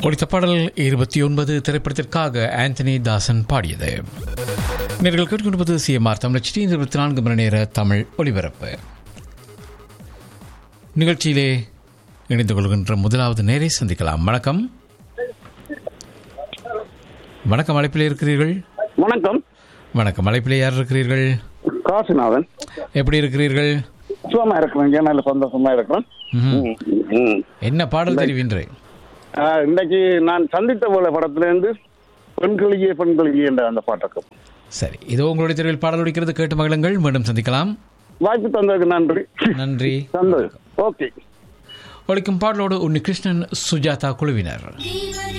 ஒழித்த பாடல் இருபத்தி ஒன்பது திரைப்படத்திற்காக ஆந்தனி தாசன் பாடியது நேர்கள் கேட்டுக்கொண்டிருப்பது சிஎம்ஆர் தமிழச்சி இருபத்தி நான்கு மணி நேர தமிழ் ஒலிபரப்பு நிகழ்ச்சியிலே இணைந்து கொள்கின்ற முதலாவது நேரை சந்திக்கலாம் வணக்கம் வணக்கம் அழைப்பிலே இருக்கிறீர்கள் வணக்கம் வணக்கம் அழைப்பிலே யார் இருக்கிறீர்கள் காசிநாதன் எப்படி இருக்கிறீர்கள் சுகமா இருக்கிறேன் நல்ல சந்தோஷமா இருக்கிறேன் ம்ஹும். ம், ம். என்ன பாடல் தெரிவின்றேன் ஆ, இன்னைக்கு நான் சந்தித்த போல படத்துல இருந்து பெண்களியே பெண்களியே என்ற அந்த பாட்டுக்கும் சரி இதோ உங்களுடைய தெருவில் பாடல் ஒலிக்கிறது கேட்டு மகிழுங்கள் மீண்டும் சந்திக்கலாம் வாய்ப்பு தந்ததுக்கு நன்றி நன்றி தந்தது ஓகே ஒழிக்கும் பாடலோடு உன்னி கிருஷ்ணன் சுஜாதா குழுவினர்